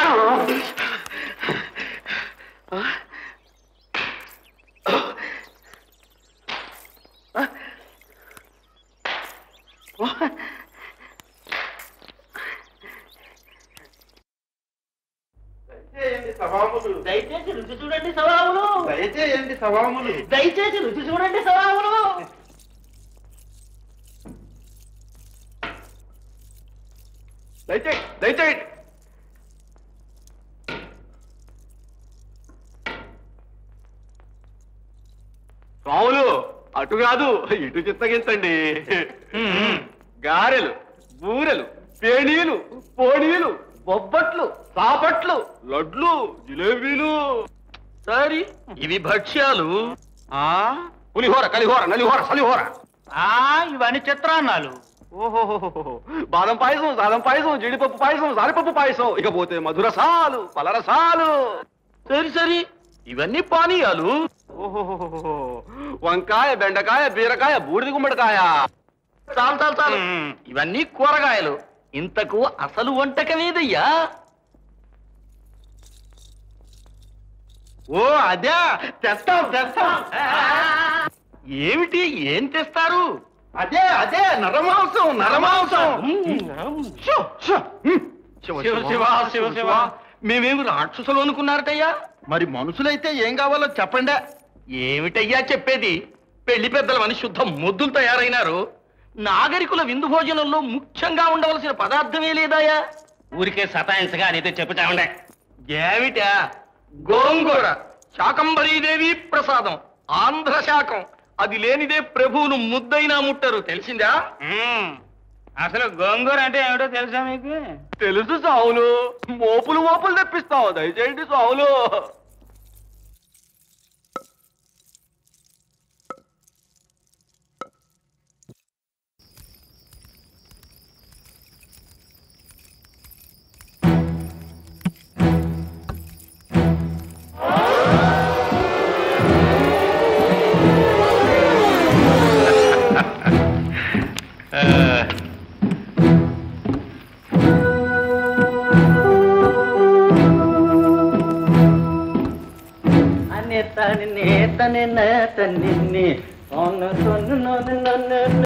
దయచేయండి సవాములు దయచేసి రుచి చూడండి సవాములు దయచేయండి సవాములు దయచేసి రుచి చూడండి సవాములు దయచేయండి దయచేయండి స్వాములు అటు కాదు ఇటు చిత్తగించండి గారెలు బూరెలు పేణీలు పోనీలు బొబ్బట్లు సాపట్లు లడ్లు జిలేబీలు సరి ఇవి భక్ష్యాలు ఆ పులిహోర కలిహోర నలిహోర సలిహోర ఆ ఇవన్నీ చిత్రాన్నాలు ఓహో బాదం పాయసం సాదం పాయసం జీడిపప్పు పాయసం సారిపప్పు పాయసం ఇకపోతే మధురసాలు పలరసాలు సరి సరి ఇవన్నీ పానీయాలు ఓహో వంకాయ బెండకాయ బీరకాయ బూడిద గుమ్మడికాయ చాలు చాలు చాలు ఇవన్నీ కూరగాయలు ఇంతకు అసలు వంటకమేదయ్యా ఓ అదే తెస్తాం తెస్తాం ఏమిటి ఏం తెస్తారు అదే అదే నరమాంసం నరమాంసం షో, షో. హ్మ్. శివ శివ శివ శివ మేమేమి రాక్షసులు అనుకున్నారటయ్యా మరి మనుషులైతే ఏం కావాలో చెప్పండి ఏమిటయ్యా చెప్పేది పెళ్లి పెద్దలమని శుద్ధ మొద్దులు తయారైనారు నాగరికుల విందు భోజనంలో ముఖ్యంగా ఉండవలసిన పదార్థమే లేదాయా ఊరికే సతాయించగా అయితే చెప్పుతా ఉండే ఏమిటా గోంగూర శాకంబరీదేవి ప్రసాదం ఆంధ్ర శాకం అది లేనిదే ప్రభువును ముద్దైనా ముట్టరు తెలిసిందా అసలు గోంగూర అంటే ఏమిటో తెలుసా మీకు తెలుసు సావులు మోపులు మోపులు తెప్పిస్తావు దయచేయండి సావులు అనే తని నే తని నే తని నే. ఓను తొన్ను నొన్ను నొన్ను